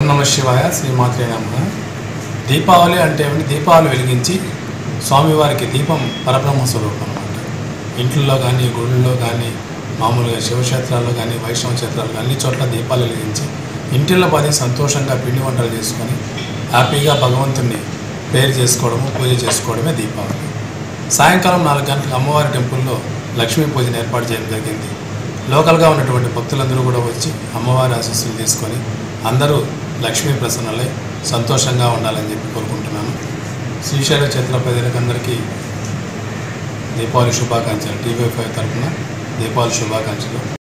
నమ శివాయ శ్రీమాత్రే నమ దీపావళి అంటే ఏమిటి దీపావళి వెలిగించి స్వామివారికి దీపం పరబ్రహ్మ స్వరూపం అనమాట ఇంట్లో కానీ గుళ్ళల్లో కానీ మామూలుగా శివక్షేత్రాల్లో కానీ వైష్ణవ క్షేత్రాలు కానీ అన్ని చోట్ల దీపాలు వెలిగించి ఇంటిలో పది సంతోషంగా పిండి వంటలు చేసుకొని హ్యాపీగా భగవంతుణ్ణి ప్రేయర్ చేసుకోవడము పూజ చేసుకోవడమే దీపావళి సాయంకాలం నాలుగు గంటలకు అమ్మవారి టెంపుల్లో లక్ష్మీ పూజను ఏర్పాటు చేయడం జరిగింది లోకల్గా ఉన్నటువంటి భక్తులందరూ కూడా వచ్చి అమ్మవారి ఆశీస్సులు తీసుకొని అందరూ లక్ష్మీ ప్రసన్నలై సంతోషంగా ఉండాలని చెప్పి కోరుకుంటున్నాను శ్రీశైల క్షేత్ర ప్రజలకందరికీ దీపావళి శుభాకాంక్షలు టీవీ ఫైవ్ తరఫున దీపావళి శుభాకాంక్షలు